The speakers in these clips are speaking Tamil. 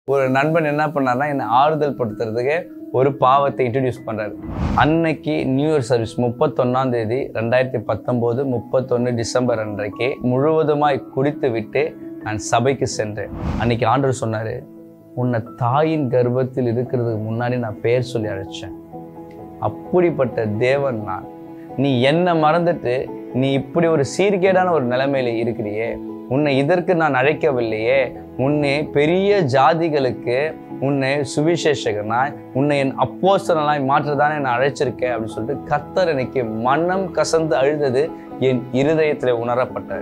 ஒரு நண்பன் என்ன பண்ணார்னா என்னை ஆறுதல் படுத்துறதுக்கு ஒரு பாவத்தை இன்ட்ரடியூஸ் பண்றாரு அன்னைக்கு நியூ இயர் சர்வீஸ் முப்பத்தொன்னாம் தேதி ரெண்டாயிரத்தி பத்தொம்போது முப்பத்தொன்று டிசம்பர் அன்றைக்கு முழுவதுமாய் குடித்து விட்டு நான் சபைக்கு சென்றேன் அன்னைக்கு ஆண்டவர் சொன்னாரு உன்னை தாயின் கர்ப்பத்தில் இருக்கிறதுக்கு முன்னாடி நான் பெயர் சொல்லி அழைச்சேன் அப்படிப்பட்ட தேவன் நான் நீ என்ன மறந்துட்டு நீ இப்படி ஒரு சீர்கேடான ஒரு நிலைமையில இருக்கிறியே உன்னை இதற்கு நான் அழைக்கவில்லையே உன்னை பெரிய ஜாதிகளுக்கு உன்னை சுவிசேஷகனாய் உன்னை என் அப்போஸ்தலனாய் மாற்றதானே நான் அழைச்சிருக்கேன் அப்படின்னு சொல்லிட்டு கர்த்தர் எனக்கு மனம் கசந்து அழுதது என் இருதயத்தில் உணரப்பட்டது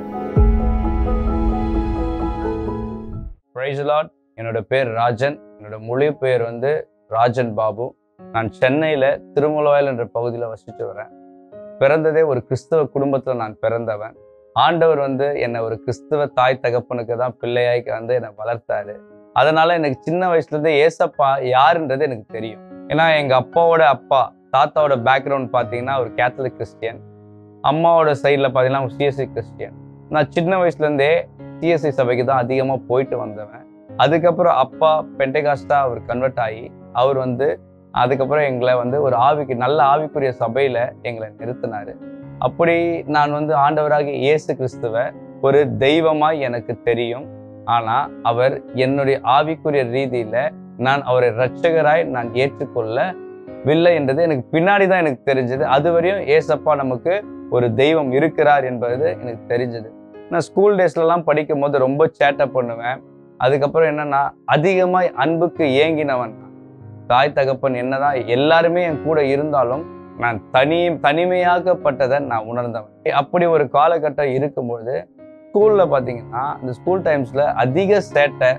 பிரைஸ் லார்ட் என்னோட பேர் ராஜன் என்னோட முழு பேர் வந்து ராஜன் பாபு நான் சென்னையில் திருமுலவாயல் என்ற பகுதியில் வசித்து வரேன் பிறந்ததே ஒரு கிறிஸ்தவ குடும்பத்தில் நான் பிறந்தவன் ஆண்டவர் வந்து என்னை ஒரு கிறிஸ்தவ தாய் தகப்பனுக்கு தான் பிள்ளையாய் வந்து என்னை வளர்த்தாரு அதனால எனக்கு சின்ன வயசுலேருந்தே ஏசப்பா யாருன்றது எனக்கு தெரியும் ஏன்னா எங்கள் அப்பாவோட அப்பா தாத்தாவோட பேக்ரவுண்ட் பார்த்தீங்கன்னா ஒரு கேத்தலிக் கிறிஸ்டியன் அம்மாவோட சைடில் பார்த்தீங்கன்னா சிஎஸ்சி கிறிஸ்டியன் நான் சின்ன வயசுலேருந்தே சிஎஸ்சி சபைக்கு தான் அதிகமாக போயிட்டு வந்தவன் அதுக்கப்புறம் அப்பா பெண்டகாஸ்டா அவர் கன்வெர்ட் ஆகி அவர் வந்து அதுக்கப்புறம் எங்களை வந்து ஒரு ஆவிக்கு நல்ல ஆவிக்குரிய சபையில எங்களை நிறுத்தினாரு அப்படி நான் வந்து ஆண்டவராக இயேசு கிறிஸ்துவ ஒரு தெய்வமாய் எனக்கு தெரியும் ஆனா அவர் என்னுடைய ஆவிக்குரிய ரீதியில நான் அவரை இரட்சகராய் நான் ஏற்றுக்கொள்ளவில்லை என்றது எனக்கு பின்னாடி தான் எனக்கு தெரிஞ்சது அது வரையும் ஏசப்பா நமக்கு ஒரு தெய்வம் இருக்கிறார் என்பது எனக்கு தெரிஞ்சது நான் ஸ்கூல் டேஸ்லலாம் படிக்கும் போது ரொம்ப சேட்டை பண்ணுவேன் அதுக்கப்புறம் என்னன்னா அதிகமாய் அன்புக்கு ஏங்கினவன் நான். தாய் தகப்பன் என்னதான் எல்லாருமே என் கூட இருந்தாலும் நான் தனி தனிமையாகப்பட்டதை நான் உணர்ந்தவன் அப்படி ஒரு காலகட்டம் இருக்கும்பொழுது ஸ்கூல்ல பாத்தீங்கன்னா இந்த ஸ்கூல் டைம்ஸ்ல அதிக சேட்டை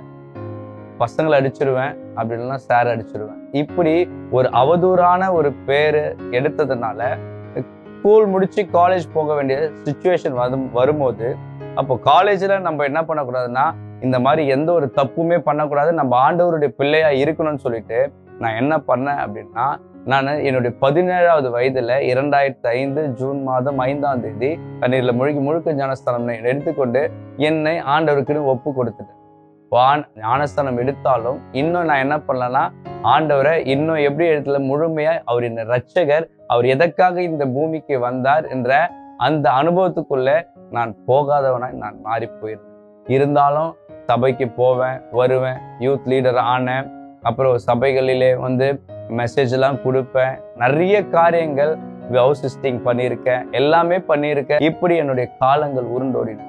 பசங்களை அடிச்சிருவேன் அப்படி இல்லைன்னா சார் அடிச்சிருவேன் இப்படி ஒரு அவதூறான ஒரு பேரு எடுத்ததுனால ஸ்கூல் முடிச்சு காலேஜ் போக வேண்டிய சுச்சுவேஷன் வரும் வரும்போது அப்போ காலேஜில் நம்ம என்ன பண்ணக்கூடாதுன்னா இந்த மாதிரி எந்த ஒரு தப்புமே பண்ணக்கூடாது நம்ம ஆண்டவருடைய பிள்ளையா இருக்கணும்னு சொல்லிட்டு நான் என்ன பண்ணேன் அப்படின்னா நான் என்னுடைய பதினேழாவது வயதுல இரண்டாயிரத்தி ஐந்து ஜூன் மாதம் ஐந்தாம் தேதி தண்ணீர்ல முழுகி முழுக்க ஞானஸ்தானம் எடுத்துக்கொண்டு என்னை ஆண்டவருக்குன்னு ஒப்பு கொடுத்துட்டேன் வான் ஞானஸ்தானம் எடுத்தாலும் இன்னும் நான் என்ன பண்ணலன்னா ஆண்டவரை இன்னும் எப்படி இடத்துல முழுமையா அவர் என்ன ரட்சகர் அவர் எதற்காக இந்த பூமிக்கு வந்தார் என்ற அந்த அனுபவத்துக்குள்ள நான் போகாதவனாய் நான் மாறி போயிருந்தேன் இருந்தாலும் சபைக்கு போவேன் வருவேன் யூத் லீடர் ஆனேன் அப்புறம் சபைகளிலே வந்து மெசேஜ் எல்லாம் கொடுப்பேன் நிறைய காரியங்கள் ஹவுஸ் சிஸ்டிங் பண்ணியிருக்கேன் எல்லாமே பண்ணியிருக்கேன் இப்படி என்னுடைய காலங்கள் உருண்டோடின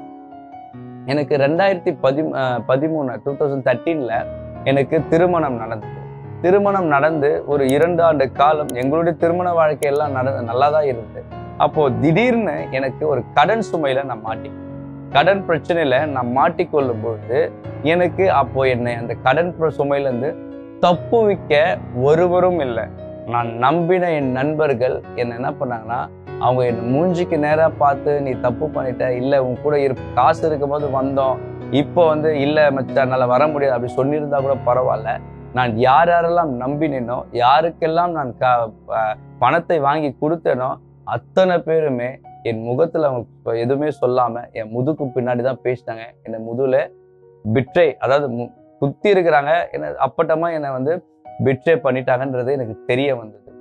எனக்கு ரெண்டாயிரத்தி பதி அஹ் பதிமூணு டூ தௌசண்ட் தேர்ட்டீனில் எனக்கு திருமணம் நடந்தது திருமணம் நடந்து ஒரு இரண்டு ஆண்டு காலம் எங்களுடைய திருமண வாழ்க்கையெல்லாம் நட நல்லா தான் இருந்தது அப்போ திடீர்னு எனக்கு ஒரு கடன் சுமையில நான் மாட்டி கடன் பிரச்சனையில நான் மாட்டிக்கொள்ளும் பொழுது எனக்கு அப்போ என்னை அந்த கடன் பிர- சுமையிலேருந்து தப்புவிக்க ஒருவரும் இல்லை நான் நம்பின என் நண்பர்கள் என்ன என்ன பண்ணாங்கன்னா அவங்க என் மூஞ்சிக்கு நேராக பார்த்து நீ தப்பு பண்ணிட்ட இல்லை உன் கூட இரு காசு இருக்கும்போது வந்தோம் இப்போ வந்து இல்லை மச்சான் என்னால் வர முடியாது அப்படி சொல்லியிருந்தா கூட பரவாயில்ல நான் யார் யாரெல்லாம் நம்பினேனோ யாருக்கெல்லாம் நான் க ப- பணத்தை வாங்கி கொடுத்தேனோ அத்தனை பேருமே என் முகத்தில் அவங்க இப்ப எதுவுமே சொல்லாமல் என் முதுக்கு பின்னாடி தான் பேசினாங்க என்னை முதுல பிட்ரை அதாவது மு- குத்தி இருக்கிறாங்க என்ன அப்பட்டமாக என்னை வந்து பிட்ரே பண்ணிட்டாங்கன்றது எனக்கு தெரிய வந்தது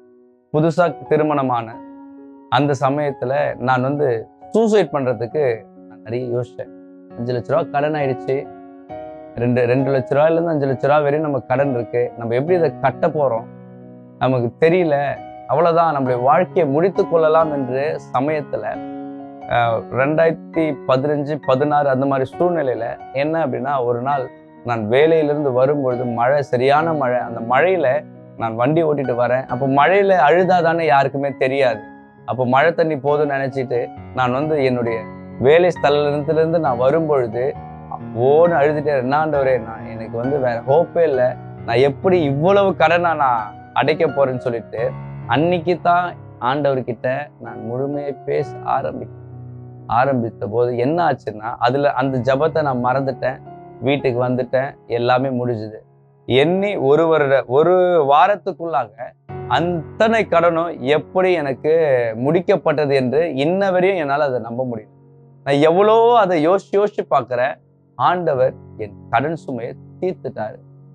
புதுசாக திருமணமான அந்த சமயத்தில் நான் வந்து சூசைட் பண்ணுறதுக்கு நான் நிறைய யோசித்தேன் அஞ்சு லட்ச ரூபா கடன் ஆயிடுச்சு ரெண்டு ரெண்டு லட்ச ரூபாயிலேருந்து அஞ்சு லட்ச ரூபா வரையும் நம்ம கடன் இருக்கு நம்ம எப்படி இதை கட்ட போகிறோம் நமக்கு தெரியல அவ்வளோதான் நம்மளுடைய வாழ்க்கையை முடித்து கொள்ளலாம் என்று சமயத்தில் ரெண்டாயிரத்தி பதினஞ்சு பதினாறு அந்த மாதிரி சூழ்நிலையில் என்ன அப்படின்னா ஒரு நாள் நான் வேலையிலிருந்து வரும்பொழுது மழை சரியான மழை அந்த மழையில நான் வண்டி ஓட்டிட்டு வரேன் அப்போ மழையில அழுதாதானே யாருக்குமே தெரியாது அப்போ மழை தண்ணி போதும்னு நினைச்சிட்டு நான் வந்து என்னுடைய வேலை ஸ்தலத்திலிருந்து நான் வரும்பொழுது ஓன்னு அழுதுட்டே என்னாண்டவரே நான் எனக்கு வந்து வேற ஹோப்பே இல்லை நான் எப்படி இவ்வளவு கடனை நான் அடைக்க போறேன்னு சொல்லிட்டு அன்னைக்கு தான் ஆண்டவர்கிட்ட நான் முழுமையை பேச ஆரம்பி ஆரம்பித்த போது என்ன ஆச்சுன்னா அதுல அந்த ஜபத்தை நான் மறந்துட்டேன் வீட்டுக்கு வந்துட்டேன் எல்லாமே முடிஞ்சுது எண்ணி ஒரு வருட ஒரு வாரத்துக்குள்ளாக அத்தனை கடனும் எப்படி எனக்கு முடிக்கப்பட்டது என்று இன்ன வரையும் என்னால் அதை நம்ப முடியும் நான் எவ்வளோ அதை யோசிச்சு யோசிச்சு பார்க்குறேன் ஆண்டவர் என் கடன் சுமையை தீர்த்துட்டாரு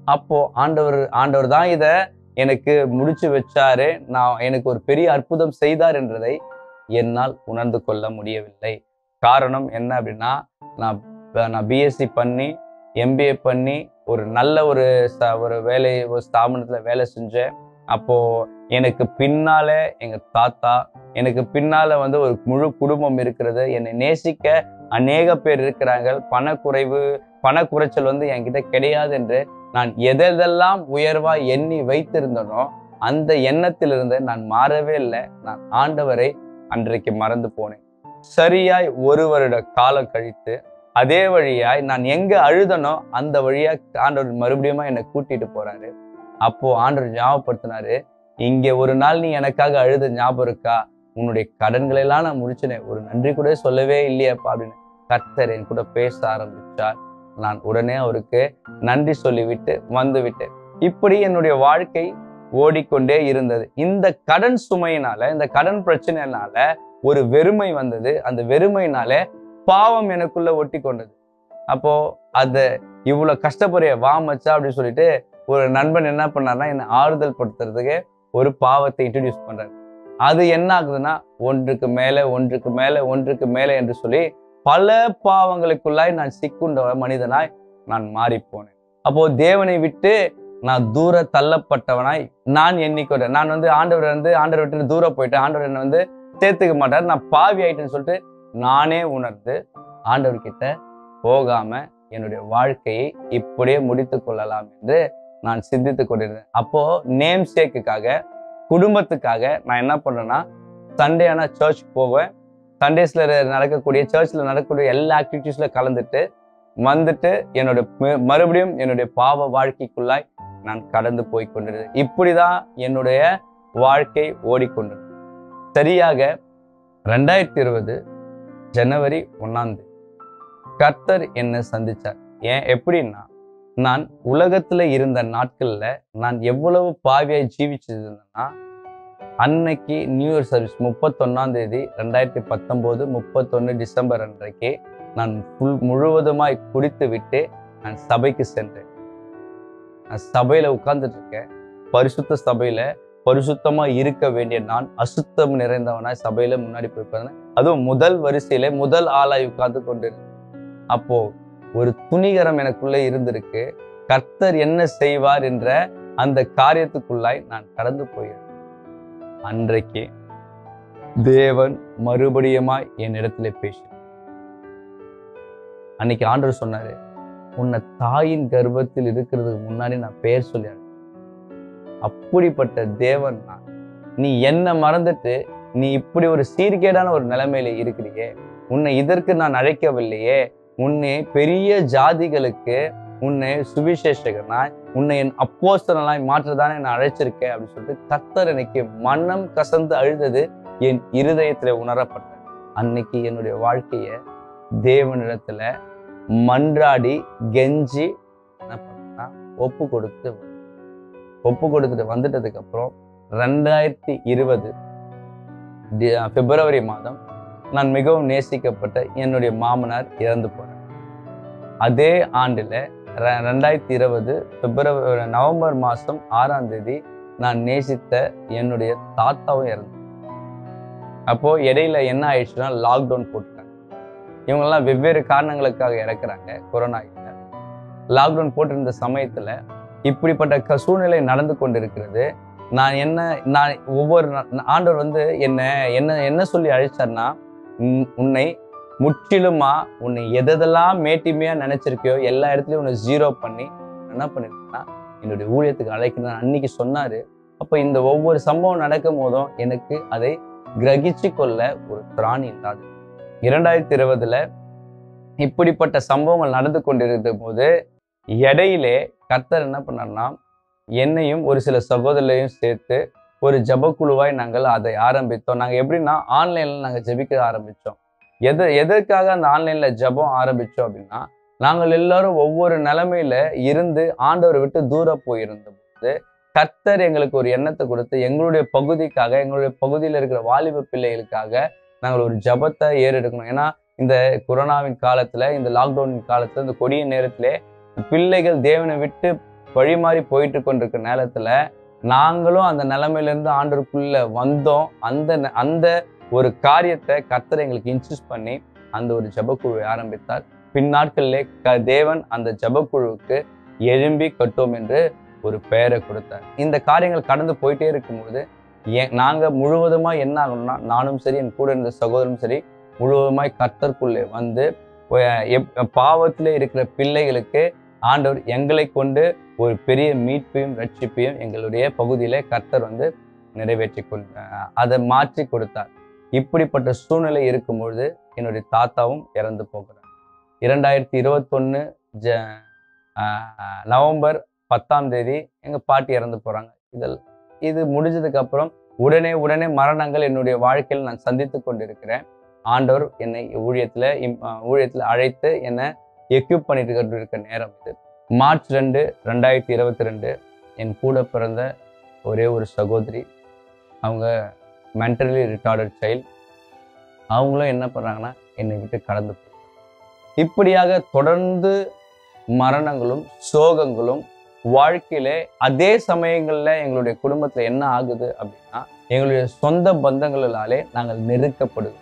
அப்போ ஆண்டவர் ஆண்டவர் தான் இதை எனக்கு முடிச்சு வச்சாரு நான் எனக்கு ஒரு பெரிய அற்புதம் செய்தார் என்றதை என்னால் உணர்ந்து கொள்ள முடியவில்லை காரணம் என்ன அப்படின்னா நான் நான் பிஎஸ்சி பண்ணி எம்பிஏ பண்ணி ஒரு நல்ல ஒரு ச- ஒரு வேலை ஒரு ஸ்தாபனத்தில் வேலை செஞ்சேன் அப்போ எனக்கு பின்னால எங்க தாத்தா எனக்கு பின்னால வந்து ஒரு முழு குடும்பம் இருக்கிறது என்னை நேசிக்க அநேக பேர் இருக்கிறாங்க பணக்குறைவு பணக்குறைச்சல் வந்து என்கிட்ட கிடையாது என்று நான் எதெல்லாம் உயர்வா எண்ணி வைத்திருந்தனோ அந்த எண்ணத்திலிருந்து நான் மாறவே இல்லை நான் ஆண்டவரை அன்றைக்கு மறந்து போனேன் சரியாய் ஒரு வருட காலம் கழித்து அதே வழியாய் நான் எங்க அழுதனோ அந்த வழியா ஆண்டவர் மறுபடியும் என்னை கூட்டிட்டு போறாரு அப்போ ஆண்டவர் ஞாபகப்படுத்தினாரு இங்க ஒரு நாள் நீ எனக்காக அழுத ஞாபகம் இருக்கா உன்னுடைய கடன்களை எல்லாம் நான் முடிச்சினேன் ஒரு நன்றி கூட சொல்லவே இல்லையப்பா அப்படின்னு கர்த்தர் என் கூட பேச ஆரம்பிச்சார் நான் உடனே அவருக்கு நன்றி சொல்லிவிட்டு வந்து விட்டேன் இப்படி என்னுடைய வாழ்க்கை ஓடிக்கொண்டே இருந்தது இந்த கடன் சுமையினால இந்த கடன் பிரச்சனைனால ஒரு வெறுமை வந்தது அந்த வெறுமையினால பாவம் எனக்குள்ள ஒட்டி கொண்டது அப்போ அத இவ்வளவு கஷ்டப்படுறிய வா மச்சா அப்படின்னு சொல்லிட்டு ஒரு நண்பன் என்ன பண்ணாருன்னா என்னை ஆறுதல் படுத்துறதுக்கு ஒரு பாவத்தை இன்ட்ரடியூஸ் பண்றாரு அது என்ன ஆகுதுன்னா ஒன்றுக்கு மேல ஒன்றுக்கு மேல ஒன்றுக்கு மேல என்று சொல்லி பல பாவங்களுக்குள்ளாய் நான் சிக்குண்ட மனிதனாய் நான் மாறி போனேன் அப்போ தேவனை விட்டு நான் தூர தள்ளப்பட்டவனாய் நான் எண்ணிக்கொண்டேன் நான் வந்து ஆண்டவர் வந்து ஆண்டவர் விட்டு தூர போயிட்டேன் ஆண்டவர் என்னை வந்து சேர்த்துக்க மாட்டார் நான் பாவி ஆயிட்டேன்னு சொல்லிட்டு நானே உணர்ந்து ஆண்டவர்கிட்ட போகாம என்னுடைய வாழ்க்கையை இப்படியே முடித்து கொள்ளலாம் என்று நான் சிந்தித்து கொண்டிருந்தேன் அப்போ நேம் சேக்குக்காக குடும்பத்துக்காக நான் என்ன பண்றேன்னா சண்டே ஆனா சர்ச் போவேன் சண்டேஸ்ல நடக்கக்கூடிய சர்ச்சில் நடக்கக்கூடிய எல்லா ஆக்டிவிட்டீஸ்ல கலந்துட்டு வந்துட்டு என்னோட ம- மறுபடியும் என்னுடைய பாவ வாழ்க்கைக்குள்ளாய் நான் கடந்து போய் கொண்டிருந்தேன் இப்படிதான் என்னுடைய வாழ்க்கை ஓடிக்கொண்டிருந்தது சரியாக ரெண்டாயிரத்தி இருபது ஜனவரி ஒன்னாம் தேதி கர்த்தர் என்னை சந்திச்சார் ஏன் எப்படின்னா நான் உலகத்துல இருந்த நாட்கள்ல நான் எவ்வளவு பாவியாய் ஜீவிச்சிருந்தேன்னா அன்னைக்கு நியூ இயர் சர்வீஸ் முப்பத்தொன்னாம் தேதி ரெண்டாயிரத்தி பத்தொம்போது முப்பத்தொன்று டிசம்பர் அன்றைக்கு நான் ஃபுல் முழுவதுமாய் குடித்து விட்டு நான் சபைக்கு சென்றேன் நான் சபையில உட்கார்ந்துட்டு இருக்கேன் பரிசுத்த சபையில பரிசுத்தமா இருக்க வேண்டிய நான் அசுத்தம் நிறைந்தவனாய் சபையில முன்னாடி போய் உட்கார்ந்தேன் அதுவும் முதல் வரிசையில முதல் ஆளாய் உட்கார்ந்து கொண்டிருந்தேன் அப்போ ஒரு துணிகரம் எனக்குள்ளே இருந்திருக்கு கர்த்தர் என்ன செய்வார் என்ற அந்த காரியத்துக்குள்ளாய் நான் கடந்து போயிருந்தேன் அன்றைக்கு தேவன் மறுபடியுமாய் என் இடத்துல பேசினார் அன்னைக்கு ஆண்டவர் சொன்னாரு உன்னை தாயின் கர்ப்பத்தில் இருக்கிறதுக்கு முன்னாடி நான் பெயர் சொல்லி அழைச்சேன். அப்படிப்பட்ட தேவன் நான் நீ என்ன மறந்துட்டு நீ இப்படி ஒரு சீர்கேடான ஒரு நிலைமையில இருக்கிறியே உன்னை இதற்கு நான் அழைக்கவில்லையே உன்னை பெரிய ஜாதிகளுக்கு உன்னை சுவிசேஷகனாய் உன்னை என் அப்போஸ்தலனாய் மாற்றதானே நான் அழைச்சிருக்கேன் அப்படின்னு சொல்லிட்டு கர்த்தர் எனக்கு மனம் கசந்து அழுதது என் இருதயத்துல உணரப்பட்டது அன்னைக்கு என்னுடைய வாழ்க்கைய தேவனிடத்துல மன்றாடி கெஞ்சி என்ன பண்ணா ஒப்பு கொடுத்து ஒப்பு கொடுத்துட்டு வந்துட்டதுக்கு அப்புறம் ரெண்டாயிரத்தி இருபது பிப்ரவரி மாதம் நான் மிகவும் நேசிக்கப்பட்ட என்னுடைய மாமனார் இறந்து போனார் அதே ஆண்டுல ரெ- ரெண்டாயிரத்தி இருபது பிப்ரவரி நவம்பர் மாதம் ஆறாம் தேதி நான் நேசித்த என்னுடைய தாத்தாவும் இறந்து அப்போ இடையில என்ன ஆயிடுச்சுன்னா லாக்டவுன் போட்டுட்டாங்க இவங்கெல்லாம் வெவ்வேறு காரணங்களுக்காக இறக்குறாங்க கொரோனா லாக்டவுன் போட்டிருந்த சமயத்துல இப்படிப்பட்ட க- சூழ்நிலை நடந்து கொண்டிருக்கிறது நான் என்ன நான் ஒவ்வொரு நா- ஆண்டவர் வந்து என்ன என்ன என்ன சொல்லி அழைச்சார்னா உன்- உன்னை முற்றிலுமா உன்னை எதெல்லாம் மேட்டிமையா நினைச்சிருக்கியோ எல்லா இடத்துலயும் உன்னை ஜீரோ பண்ணி என்ன பண்ணிருக்கேன்னா என்னுடைய ஊழியத்துக்கு அழைக்கிறேன் அன்னைக்கு சொன்னாரு அப்ப இந்த ஒவ்வொரு சம்பவம் நடக்கும் போதும் எனக்கு அதை கிரகிச்சு கொள்ள ஒரு திராணி இல்லாது இரண்டாயிரத்தி இருபதுல இப்படிப்பட்ட சம்பவங்கள் நடந்து கொண்டிருந்த போது இடையிலே கர்த்தர் என்ன பண்ணார்னா என்னையும் ஒரு சில சகோதரரையும் சேர்த்து ஒரு ஜபக்குழுவாய் நாங்கள் அதை ஆரம்பித்தோம் நாங்கள் எப்படின்னா ஆன்லைன்ல நாங்கள் ஜெபிக்க ஆரம்பித்தோம் எது எதற்காக அந்த ஆன்லைன்ல ஜெபம் ஆரம்பித்தோம் அப்படின்னா நாங்கள் எல்லாரும் ஒவ்வொரு நிலைமையில இருந்து ஆண்டவரை விட்டு தூர போயிருந்த போது கர்த்தர் எங்களுக்கு ஒரு எண்ணத்தை கொடுத்து எங்களுடைய பகுதிக்காக எங்களுடைய பகுதியில் இருக்கிற வாலிப பிள்ளைகளுக்காக நாங்கள் ஒரு ஜபத்தை ஏறெடுக்கணும் ஏன்னா இந்த கொரோனாவின் காலத்துல இந்த லாக்டவுனின் காலத்துல இந்த கொடிய நேரத்திலே பிள்ளைகள் தேவனை விட்டு வழிமாறி போயிட்டு கொண்டிருக்க நேரத்துல நாங்களும் அந்த நிலைமையிலேருந்து ஆண்டருக்குள்ள வந்தோம் அந்த ந- அந்த ஒரு காரியத்தை கர்த்தர் எங்களுக்கு இன்சிஸ்ட் பண்ணி அந்த ஒரு ஜெபக்குழுவை ஆரம்பித்தார் பின்னாட்களிலே க தேவன் அந்த ஜெபக்குழுவுக்கு எழும்பி கட்டோம் என்று ஒரு பெயரை கொடுத்தார் இந்த காரியங்கள் கடந்து போயிட்டே இருக்கும்போது ஏன் நாங்க முழுவதுமா என்ன ஆகணும்னா நானும் சரி என் கூட இருந்த சகோதரனும் சரி முழுவதுமாய் கர்த்தருக்குள்ளே வந்து அஹ் எப்- பாவத்திலே இருக்கிற பிள்ளைகளுக்கு ஆண்டவர் எங்களை கொண்டு ஒரு பெரிய மீட்பையும் ரட்சிப்பையும் எங்களுடைய பகுதியிலே கர்த்தர் வந்து நிறைவேற்றி கொண்டு அஹ் அதை மாற்றி கொடுத்தார் இப்படிப்பட்ட சூழ்நிலை இருக்கும்பொழுது என்னுடைய தாத்தாவும் இறந்து போகிறார் இரண்டாயிரத்தி இருபத்தொன்னு ஜ அஹ் நவம்பர் பத்தாம் தேதி எங்க பாட்டி இறந்து போறாங்க இதில் இது முடிஞ்சதுக்கு அப்புறம் உடனே உடனே மரணங்கள் என்னுடைய வாழ்க்கையில் நான் சந்தித்து கொண்டிருக்கிறேன் ஆண்டவர் என்னை ஊழியத்துல இம்- அஹ் ஊழியத்துல அழைத்து என்னை எக்யூப் பண்ணிட்டு இருக்க நேரம் இது மார்ச் ரெண்டு ரெண்டாயிரத்தி இருபத்தி ரெண்டு என் கூட பிறந்த ஒரே ஒரு சகோதரி அவங்க மென்டலி ரிட்டார்டட் சைல்டு அவங்களும் என்ன பண்ணுறாங்கன்னா என்னை விட்டு கடந்து போயிட்டாங்க. இப்படியாக தொடர்ந்து மரணங்களும் சோகங்களும் வாழ்க்கையிலே அதே சமயங்கள்ல எங்களுடைய குடும்பத்துல என்ன ஆகுது அப்படின்னா எங்களுடைய சொந்த பந்தங்களாலே நாங்கள் நெருக்கப்படுகிறோம்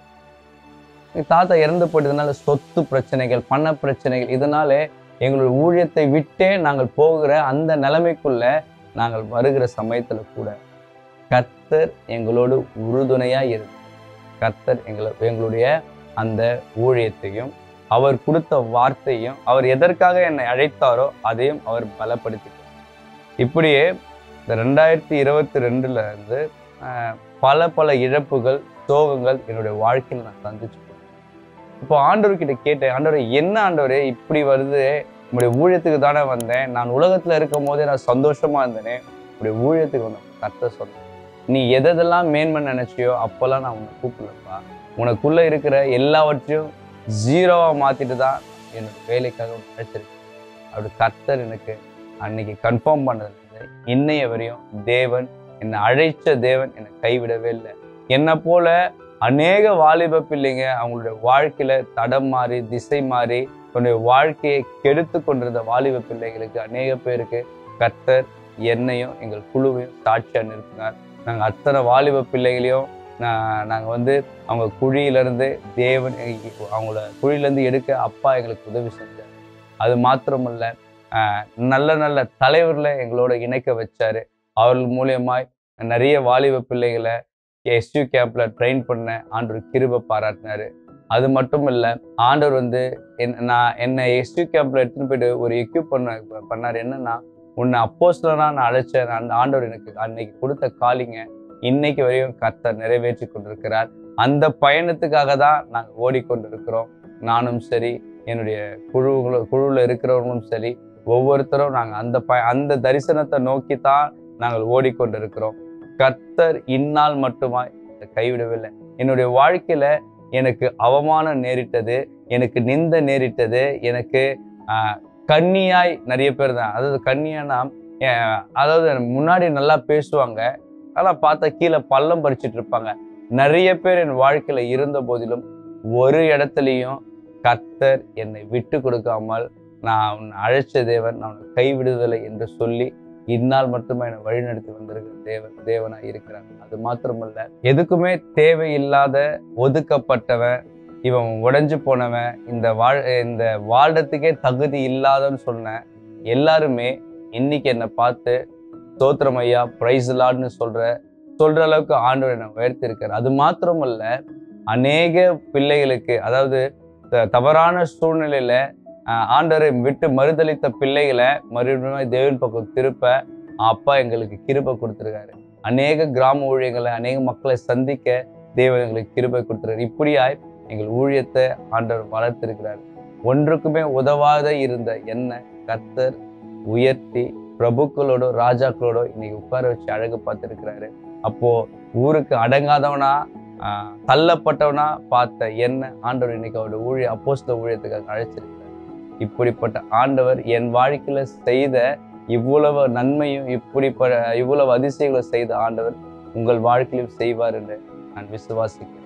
எங்க தாத்தா இறந்து போயிட்டதுனால சொத்து பிரச்சனைகள் பண பிரச்சனைகள் இதனாலே எங்களுடைய ஊழியத்தை விட்டே நாங்கள் போகிற அந்த நிலைமைக்குள்ள நாங்கள் வருகிற சமயத்துல கூட கர்த்தர் எங்களோடு உறுதுணையா இருக்கு கர்த்தர் எங்களை எங்களுடைய அந்த ஊழியத்தையும் அவர் கொடுத்த வார்த்தையும் அவர் எதற்காக என்னை அழைத்தாரோ அதையும் அவர் பலப்படுத்திட்டார் இப்படியே இந்த ரெண்டாயிரத்தி இருபத்தி ரெண்டுல இருந்து ஆஹ், பல பல இழப்புகள் சோகங்கள் என்னுடைய வாழ்க்கையில் நான் சந்திச்சு இப்போ ஆண்டவர்கிட்ட கேட்டேன் ஆண்டவரே என்ன ஆண்டவரே இப்படி வருது உங்களுடைய ஊழியத்துக்கு தானே வந்தேன் நான் உலகத்துல இருக்கும் போதே நான் சந்தோஷமா இருந்தேனே உங்களுடைய ஊழியத்துக்கு வந்தேன் கத்த சொன்னேன் நீ எதெல்லாம் மேன்மை நினைச்சியோ அப்பெல்லாம் நான் உன்னை கூப்பிடலப்பா உனக்குள்ள இருக்கிற எல்லாவற்றையும் ஜீரோவா மாத்திட்டு தான் என்னோட வேலைக்காக உன்னை அழைச்சிருக்கேன் அப்படி கர்த்தர் எனக்கு அன்னைக்கு கன்ஃபார்ம் பண்ணதுலேருந்து இன்னைய வரையும் தேவன் என்னை அழைச்ச தேவன் என்னை கைவிடவே இல்லை என்னை போல அநேக வாலிப பிள்ளைங்க அவங்களுடைய வாழ்க்கையில தடம் மாறி திசை மாறி தன்னுடைய வாழ்க்கையை கெடுத்து கொண்டிருந்த வாலிப பிள்ளைகளுக்கு அநேக பேருக்கு கர்த்தர் என்னையும் எங்கள் குழுவையும் சாட்சியா நிறுத்தினார் நாங்கள் அத்தனை வாலிப பிள்ளைகளையும் நான் நாங்கள் வந்து அவங்க குழியிலேருந்து தேவன் எங்க- அவங்கள குழியிலேருந்து எடுக்க அப்பா எங்களுக்கு உதவி செஞ்சார் அது மாத்திரமல்ல ஆஹ், நல்ல நல்ல தலைவர்களை எங்களோட இணைக்க வச்சாரு அவர்கள் மூலியமாய் நிறைய வாலிப பிள்ளைகளை எஸ்யூ கேம்ப்ல ட்ரெயின் பண்ண ஆண்டவர் கிருபை பாராட்டினாரு அது மட்டும் இல்லை ஆண்டவர் வந்து என் நான் என்னை எஸ்யூ கேம்ப்ல எடுத்துன்னு போயிட்டு ஒரு எக்யூப் பண்ண பண்ணார் என்னன்னா உன்னை அப்போஸ்லனா நான் அழைச்சேன் அந்த ஆண்டவர் எனக்கு அன்னைக்கு கொடுத்த காலிங்க இன்னைக்கு வரையும் கர்த்தர் நிறைவேற்றி கொண்டிருக்கிறார் அந்த பயணத்துக்காக தான் நாங்கள் ஓடிக்கொண்டிருக்கிறோம் நானும் சரி என்னுடைய குழுவுகள குழுவில் இருக்கிறவங்களும் சரி ஒவ்வொருத்தரும் நாங்கள் அந்த ப அந்த தரிசனத்தை நோக்கி தான் நாங்கள் ஓடிக்கொண்டிருக்கிறோம் கர்த்தர் இந்நாள் மட்டுமா என்னை கைவிடவில்லை என்னுடைய வாழ்க்கையில எனக்கு அவமானம் நேரிட்டது எனக்கு நிந்த நேரிட்டது எனக்கு ஆஹ், கன்னியாய் நிறைய பேர் தான் அதாவது கன்னியானா அஹ், அதாவது முன்னாடி நல்லா பேசுவாங்க ஆனால் பார்த்தா கீழே பள்ளம் பறிச்சிட்டு இருப்பாங்க நிறைய பேர் என் வாழ்க்கையில இருந்த போதிலும் ஒரு இடத்துலையும் கர்த்தர் என்னை விட்டு கொடுக்காமல் நான் உன்னை அழைச்ச தேவன் நான் உன்னை கைவிடுதலை என்று சொல்லி இந்நாள் மட்டுமே என்னை வழிநடத்தி வந்திருக்கிற தேவன் தேவனாய் இருக்கிறார் அது மாத்திரமல்ல எதுக்குமே தேவையில்லாத ஒதுக்கப்பட்டவன் இவன் உடைஞ்சு போனவன் இந்த வாழ் இந்த வாழ்றதுக்கே தகுதி இல்லாதன்னு சொன்ன எல்லாருமே இன்னைக்கு என்னை பார்த்து ஸ்தோத்திரம் ஐயா பிரைஸ் லாட்னு சொல்ற சொல்ற அளவுக்கு ஆண்டவர் என்னை உயர்த்திருக்கார் அது மாத்திரமல்ல அநேக பிள்ளைகளுக்கு அதாவது த- தவறான சூழ்நிலையில ஆஹ், ஆண்டவரை விட்டு மறுதளித்த பிள்ளைகளை மறுபடியும் தேவன் பக்கம் திருப்ப அப்பா எங்களுக்கு கிருபை கொடுத்துருக்காரு அநேக கிராம ஊழியர்களை அநேக மக்களை சந்திக்க தேவன் எங்களுக்கு கிருபை கொடுத்துருக்காரு இப்படியாய் எங்கள் ஊழியத்தை ஆண்டவர் வளர்த்திருக்கிறார் ஒன்றுக்குமே உதவாத இருந்த என்ன கர்த்தர் உயர்த்தி பிரபுக்களோட ராஜாக்களோட இன்னைக்கு உட்கார வச்சு அழகு பார்த்துருக்கிறாரு அப்போ ஊருக்கு அடங்காதவனா ஆஹ், தள்ளப்பட்டவனா பார்த்த என்ன ஆண்டவர் இன்னைக்கு அவருடைய ஊழிய அப்போஸ்தல ஊழியத்துக்காக அழைச்சிருக்கிறார் இப்படிப்பட்ட ஆண்டவர் என் வாழ்க்கையில செய்த இவ்வளவு நன்மையும் இப்படிப்பட்ட இவ்வளவு அதிசயங்களை செய்த ஆண்டவர் உங்கள் வாழ்க்கையிலும் செய்வார் என்று நான் விசுவாசிக்கிறேன்